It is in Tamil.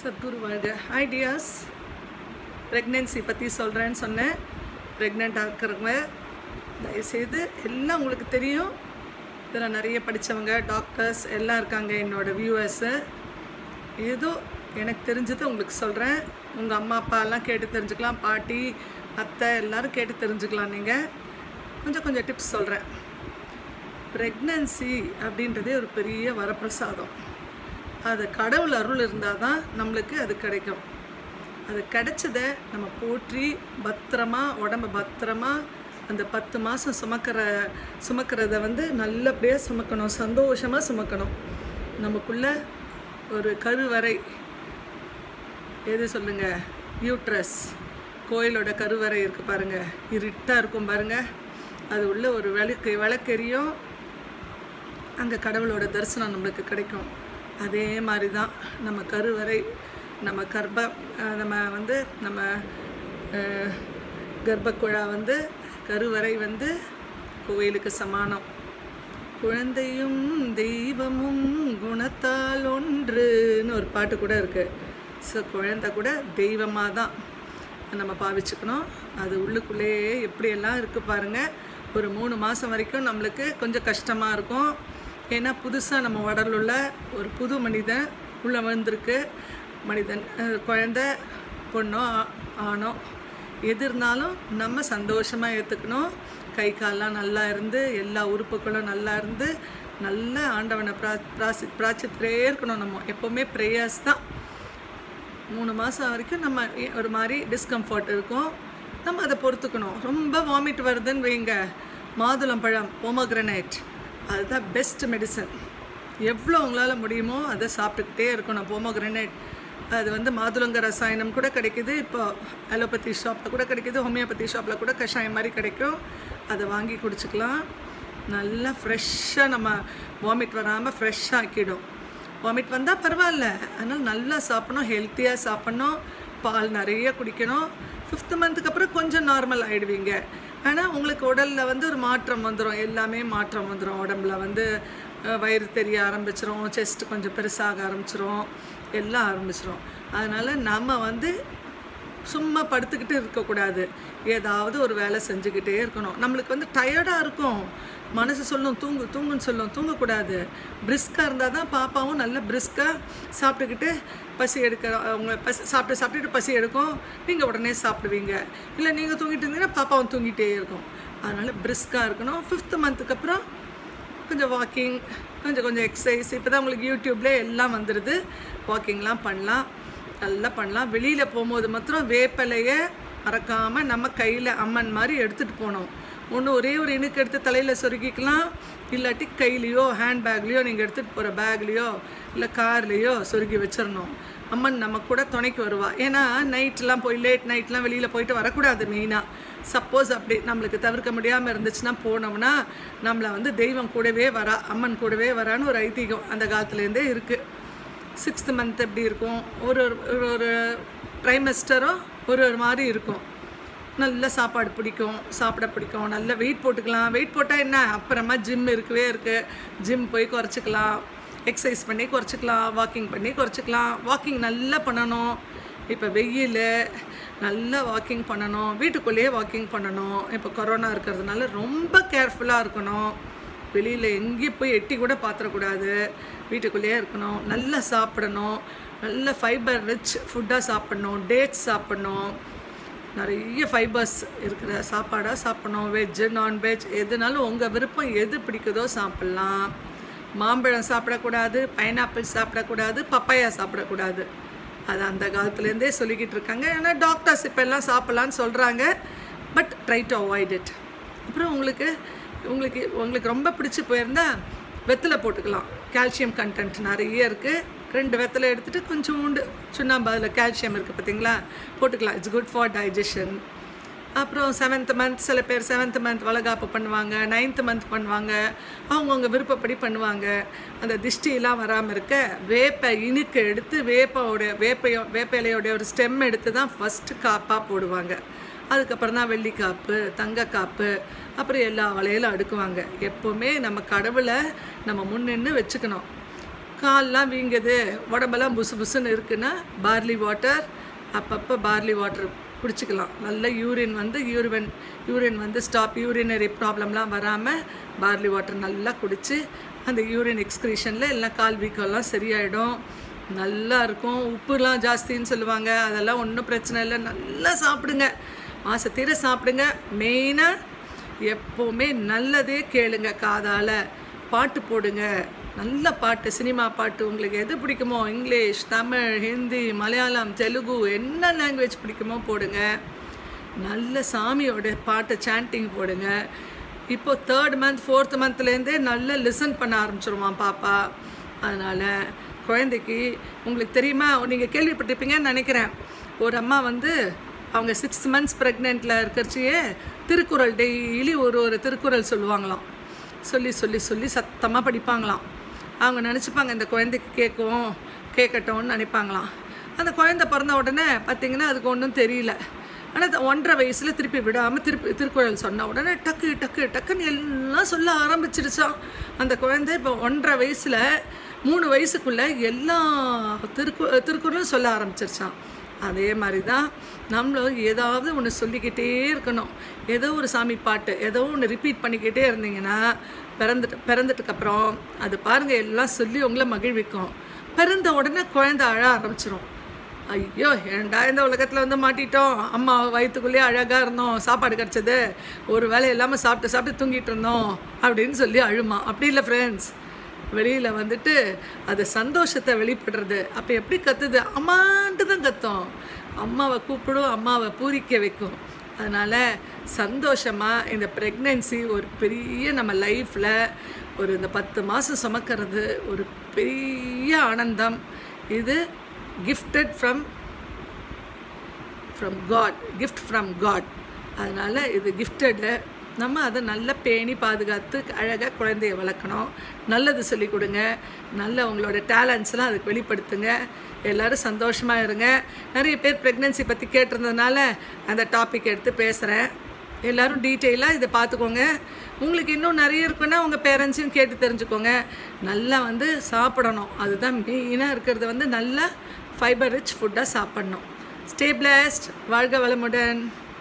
சத்குரு வாழ்க ஹாய் டியர்ஸ் ப்ரெக்னென்சி பற்றி சொல்கிறேன்னு சொன்னேன் ப்ரெக்னெண்ட்டாக இருக்கிறவங்க தயவுசெய்து எல்லாம் உங்களுக்கு தெரியும் இதில் நிறைய படித்தவங்க டாக்டர்ஸ் எல்லாம் இருக்காங்க என்னோடய வியூவர்ஸு ஏதோ எனக்கு தெரிஞ்சதை உங்களுக்கு சொல்கிறேன் உங்கள் அம்மா அப்பா எல்லாம் கேட்டு தெரிஞ்சுக்கலாம் பாட்டி அத்தை எல்லாரும் கேட்டு தெரிஞ்சுக்கலாம் நீங்கள் கொஞ்சம் கொஞ்சம் டிப்ஸ் சொல்கிறேன் ப்ரெக்னன்சி அப்படின்றதே ஒரு பெரிய வரப்பிரசாதம் அது கடவுள் அருள் இருந்தால் தான் நம்மளுக்கு அது கிடைக்கும் அது கிடைச்சதை நம்ம போற்றி பத்திரமா உடம்ப பத்திரமா அந்த பத்து மாதம் சுமக்கிற சுமக்கிறத வந்து நல்லபடியாக சுமக்கணும் சந்தோஷமாக சுமக்கணும் நமக்குள்ள ஒரு கருவறை எது சொல்லுங்க யூட்ரஸ் கோயிலோட கருவறை இருக்குது பாருங்கள் இருட்டாக இருக்கும் பாருங்கள் அது உள்ள ஒரு விளக்கு விளக்கெரியும் அங்கே கடவுளோட தரிசனம் நம்மளுக்கு கிடைக்கும் அதே மாதிரி தான் நம்ம கருவறை நம்ம கர்ப்ப அஹ் நம்ம வந்து நம்ம அஹ், கர்ப்பக்குழா வந்து கருவறை வந்து கோயிலுக்கு சமானம் குழந்தையும் தெய்வமும் குணத்தால் ஒன்றுன்னு ஒரு பாட்டு கூட இருக்குது ஸோ குழந்தை கூட தெய்வமாக தான் நம்ம பாவிச்சுக்கணும் அது உள்ளுக்குள்ளேயே எப்படியெல்லாம் இருக்குது பாருங்கள் ஒரு மூணு மாதம் வரைக்கும் நம்மளுக்கு கொஞ்சம் கஷ்டமாக இருக்கும் ஏன்னா புதுசாக நம்ம உடல் உள்ள ஒரு புது மனிதன் உள்ளே வந்திருக்கு மனிதன் அஹ் குழந்தை பொண்ணோ ஆ- ஆணோ எது இருந்தாலும் நம்ம சந்தோஷமாக ஏற்றுக்கணும் கை கால்லாம் நல்லா இருந்து எல்லா உறுப்புகளும் நல்லா இருந்து நல்ல ஆண்டவனை பிரா பிராசி பிராச்சித்திலே இருக்கணும் நம்ம எப்போவுமே ப்ரேயர்ஸ் தான் மூணு மாதம் வரைக்கும் நம்ம ஏ- ஒரு மாதிரி டிஸ்கம்ஃபர்ட் இருக்கும் நம்ம அதை பொறுத்துக்கணும் ரொம்ப வாமிட் வருதுன்னு வைங்க மாதுளம்பழம் போமோக்ரனைட் அதுதான் பெஸ்ட் மெடிசன் எவ்வளோ உங்களால் முடியுமோ அதை சாப்பிட்டுக்கிட்டே இருக்கணும் போமோக்ரனைட் அது வந்து மாதுளங்க ரசாயனம் கூட கிடைக்குது இப்போ அலோபதி ஷாப்பில் கூட கிடைக்குது ஹோமியோபதி ஷாப்பில் கூட கஷாயம் மாதிரி கிடைக்கும் அதை வாங்கி குடிச்சுக்கலாம் நல்லா ஃப்ரெஷ்ஷாக நம்ம வாமிட் வராமல் ஃப்ரெஷ்ஷாக ஆக்கிடும் வாமிட் வந்தால் பரவாயில்ல அதனால் நல்லா சாப்பிடணும் ஹெல்த்தியாக சாப்பிடணும் பால் நிறைய குடிக்கணும் ஃபிஃப்த் மந்த்துக்கு அப்புறம் கொஞ்சம் நார்மல் ஆகிடுவீங்க ஆனால் உங்களுக்கு உடலில் வந்து ஒரு மாற்றம் வந்துடும் எல்லாமே மாற்றம் வந்துடும் உடம்புல வந்து அஹ், வயிறு தெரிய ஆரம்பிச்சிரும் செஸ்ட் கொஞ்சம் பெருசாக ஆரம்பிச்சிரும் எல்லாம் ஆரம்பிச்சிரும் அதனால் நம்ம வந்து சும்மா படுத்துக்கிட்டு இருக்கக்கூடாது ஏதாவது ஒரு வேலை செஞ்சுக்கிட்டே இருக்கணும் நம்மளுக்கு வந்து டயர்டாக இருக்கும் மனசு சொல்லும் தூங்கு தூங்குன்னு சொல்லும் தூங்கக்கூடாது பிரிஸ்காக இருந்தால் தான் பாப்பாவும் நல்ல பிரிஸ்காக சாப்பிட்டுக்கிட்டு பசி எடுக்க அவங்க பசி சாப்பிட்டு சாப்பிட்டுட்டு பசி எடுக்கும் நீங்கள் உடனே சாப்பிடுவீங்க இல்லை நீங்கள் தூங்கிட்டு இருந்தீங்கன்னா பாப்பாவும் தூங்கிட்டே இருக்கும் அதனால் பிரிஸ்காக இருக்கணும் ஃபிஃப்த் மந்த்துக்கு அப்புறம் கொஞ்சம் வாக்கிங் கொஞ்சம் கொஞ்சம் எக்ஸசைஸ் இப்போ தான் உங்களுக்கு யூடியூப்லேயே எல்லாம் வந்துடுது வாக்கிங்லாம் பண்ணலாம் நல்லா பண்ணலாம் வெளியில் போகும்போது மாத்திரம் வேப்பிலையை மறக்காமல் நம்ம கையில் அம்மன் மாதிரி எடுத்துகிட்டு போகணும் ஒன்று ஒரே ஒரு இணுக்கு எடுத்து தலையில் சொருகிக்கலாம் இல்லாட்டி கையிலையோ ஹேண்ட்பேக்லேயோ நீங்கள் எடுத்துகிட்டு போகிற பேக்லேயோ இல்லை கார்லேயோ சொருகி வச்சிடணும் அம்மன் நம்ம கூட துணைக்கு வருவா ஏன்னா நைட்லாம் போய் லேட் நைட்லாம் வெளியில் போயிட்டு வரக்கூடாது மெயினாக சப்போஸ் அப்படி நம்மளுக்கு தவிர்க்க முடியாமல் இருந்துச்சுன்னா போனோம்னா நம்மளை வந்து தெய்வம் கூடவே வரா அம்மன் கூடவே வரான்னு ஒரு ஐதீகம் அந்த காலத்துலேருந்தே இருக்குது சிக்ஸ்த் மந்த் எப்படி இருக்கும் ஒரு ஒரு ஒரு ஒரு ட்ரைமெஸ்டரும் ஒரு ஒரு மாதிரி இருக்கும் நல்ல சாப்பாடு பிடிக்கும் சாப்பிட பிடிக்கும் நல்ல வெயிட் போட்டுக்கலாம் வெயிட் போட்டால் என்ன அப்புறமா ஜிம் இருக்கவே இருக்குது ஜிம் போய் குறைச்சிக்கலாம் எக்ஸசைஸ் பண்ணி குறைச்சிக்கலாம் வாக்கிங் பண்ணி குறைச்சிக்கலாம் வாக்கிங் நல்லா பண்ணணும் இப்போ வெயில் நல்லா வாக்கிங் பண்ணணும் வீட்டுக்குள்ளேயே வாக்கிங் பண்ணணும் இப்போ கொரோனா இருக்கிறதுனால ரொம்ப கேர்ஃபுல்லாக இருக்கணும் வெளியில் எங்கேயும் போய் எட்டி கூட பாத்திரக்கூடாது வீட்டுக்குள்ளேயே இருக்கணும் நல்லா சாப்பிடணும் நல்ல ஃபைபர் ரிச் ஃபுட்டாக சாப்பிடணும் டேட்ஸ் சாப்பிடணும் நிறைய ஃபைபர்ஸ் இருக்கிற சாப்பாடாக சாப்பிடணும் வெஜ்ஜு நான்வெஜ் எதுனாலும் உங்கள் விருப்பம் எது பிடிக்குதோ சாப்பிட்லாம் மாம்பழம் சாப்பிடக்கூடாது பைனாப்பிள் சாப்பிடக்கூடாது பப்பாயா சாப்பிடக்கூடாது அது அந்த காலத்துலேருந்தே சொல்லிக்கிட்டு இருக்காங்க ஏன்னா டாக்டர்ஸ் இப்போ எல்லாம் சாப்பிட்லான்னு சொல்கிறாங்க but try to avoid it அப்புறம் உங்களுக்கு உங்களுக்கு உங்களுக்கு ரொம்ப பிடிச்சி போயிருந்தா வெத்தலை போட்டுக்கலாம் கால்சியம் கண்டென்ட் நிறைய இருக்குது ரெண்டு வெத்தலை எடுத்துகிட்டு கொஞ்சோண்டு சுண்ணாம்பு அதில் கால்சியம் இருக்குது பார்த்தீங்களா போட்டுக்கலாம் இட்ஸ் குட் ஃபார் டைஜஷன் அப்புறம் செவன்த் மந்த் சில பேர் செவன்த் மந்த் வளகாப்பு பண்ணுவாங்க நைன்த் மந்த் பண்ணுவாங்க அவங்கவுங்க விருப்பப்படி பண்ணுவாங்க அந்த திஷ்டியெல்லாம் வராமல் இருக்க வேப்ப இனுக்கு எடுத்து வேப்போடைய வேப்பையோ வேப்ப இலையோடைய ஒரு ஸ்டெம் எடுத்து தான் ஃபஸ்ட்டு காப்பாக போடுவாங்க அதுக்கப்புறம் தான் வெள்ளிக்காப்பு தங்கக்காப்பு அப்புறம் எல்லா வளையலும் அடுக்குவாங்க எப்போவுமே நம்ம கடவுளை நம்ம முன்னின்று வச்சுக்கணும் கால்லாம் வீங்குது உடம்பெல்லாம் புசு புசுன்னு இருக்குன்னா பார்லி வாட்டர் அப்பப்போ பார்லி வாட்டர் குடிச்சிக்கலாம் நல்ல யூரின் வந்து யூரின் யூரின் வந்து ஸ்டாப் யூரினரி ப்ராப்ளம்லாம் வராமல் பார்லி வாட்டர் நல்லா குடித்து அந்த யூரின் எக்ஸ்க்ரீஷனில் எல்லாம் கால் வீக்கம்லாம் சரியாயிடும் நல்லா இருக்கும் உப்புலாம் ஜாஸ்தின்னு சொல்லுவாங்க அதெல்லாம் ஒன்றும் பிரச்சனை இல்லை நல்லா சாப்பிடுங்க மாசத்தீர சாப்பிடுங்க மெயினாக எப்போவுமே நல்லதே கேளுங்க காதால் பாட்டு போடுங்க நல்ல பாட்டு சினிமா பாட்டு உங்களுக்கு எது பிடிக்குமோ இங்கிலீஷ் தமிழ் ஹிந்தி மலையாளம் தெலுங்கு என்ன லாங்குவேஜ் பிடிக்குமோ போடுங்க நல்ல சாமியோட பாட்டை சாண்டிங் போடுங்க இப்போ தேர்ட் மந்த் ஃபோர்த் மந்த்லேருந்தே நல்லா லிசன் பண்ண ஆரம்பிச்சிருவான் பாப்பா அதனால் குழந்தைக்கு உங்களுக்கு தெரியுமா நீங்கள் கேள்விப்பட்டிருப்பீங்கன்னு நினைக்கிறேன் ஒரு அம்மா வந்து அவங்க சிக்ஸ் மந்த்ஸ் ப்ரெக்னெண்ட்டில் இருக்கிறச்சியே திருக்குறள் டெய்லி ஒரு ஒரு திருக்குறள் சொல்லுவாங்களாம் சொல்லி சொல்லி சொல்லி சத்தமாக படிப்பாங்களாம் அவங்க நினச்சிப்பாங்க இந்த குழந்தைக்கு கேட்கும் கேட்கட்டும்னு நினைப்பாங்களாம் அந்த குழந்தை பிறந்த உடனே பார்த்திங்கன்னா அதுக்கு ஒன்றும் தெரியல ஆனால் ஒன்றரை வயசில் திருப்பி விடாமல் திருப்பி திருக்குறள் சொன்ன உடனே டக்கு டக்கு டக்குன்னு எல்லாம் சொல்ல ஆரம்பிச்சிருச்சான் அந்த குழந்தை இப்போ ஒன்றரை வயசில் மூணு வயசுக்குள்ளே எல்லா திருக்கு திருக்குறளும் சொல்ல ஆரம்பிச்சிருச்சான் அதே மாதிரி தான் நம்மளும் ஏதாவது ஒன்று சொல்லிக்கிட்டே இருக்கணும் ஏதோ ஒரு சாமி பாட்டு ஏதோ ஒன்று ரிப்பீட் பண்ணிக்கிட்டே இருந்தீங்கன்னா பிறந்துட்டு பிறந்துட்டுக்கப்புறம் அது பாருங்கள் எல்லாம் சொல்லி உங்களை மகிழ்விக்கும் பிறந்த உடனே குழந்தை அழ ஆரம்பிச்சிரும் ஐயோ ஏன்டா இந்த உலகத்தில் வந்து மாட்டிட்டோம் அம்மா வயிற்றுக்குள்ளேயே அழகாக இருந்தோம் சாப்பாடு கிடச்சது ஒரு வேலை இல்லாமல் சாப்பிட்டு சாப்பிட்டு தூங்கிட்டு இருந்தோம் அப்படின்னு சொல்லி அழுமா அப்படி இல்லை ஃப்ரெண்ட்ஸ் வெளியில் வந்துட்டு அது சந்தோஷத்தை வெளிப்படுறது அப்போ எப்படி கத்துது அம்மான்ட்டு தான் கத்தும் அம்மாவை கூப்பிடும் அம்மாவை பூரிக்க வைக்கும் அதனால் சந்தோஷமாக இந்த ப்ரெக்னென்சி ஒரு பெரிய நம்ம லைஃப்பில் ஒரு இந்த பத்து மாதம் சுமக்கிறது ஒரு பெரிய ஆனந்தம் இது gifted from from God gift from God அதனால் இது கிஃப்டடு நம்ம அதை நல்லா பேணி பாதுகாத்து அழகாக குழந்தைய வளர்க்கணும் நல்லது சொல்லி கொடுங்க நல்ல உங்களோட டேலண்ட்ஸ்லாம் அதுக்கு வெளிப்படுத்துங்க எல்லோரும் சந்தோஷமாக இருங்க நிறைய பேர் ப்ரெக்னென்சி பற்றி கேட்டிருந்ததுனால அந்த டாபிக் எடுத்து பேசுகிறேன் எல்லோரும் டீட்டெயிலாக இதை பார்த்துக்கோங்க உங்களுக்கு இன்னும் நிறைய இருக்குன்னா உங்கள் பேரண்ட்ஸையும் கேட்டு தெரிஞ்சுக்கோங்க நல்லா வந்து சாப்பிடணும் அதுதான் மெயினாக இருக்கிறது வந்து நல்லா ஃபைபர் ரிச் ஃபுட்டாக சாப்பிட்ணும் ஸ்டே பிளஸ்ட் வாழ்க வளமுடன்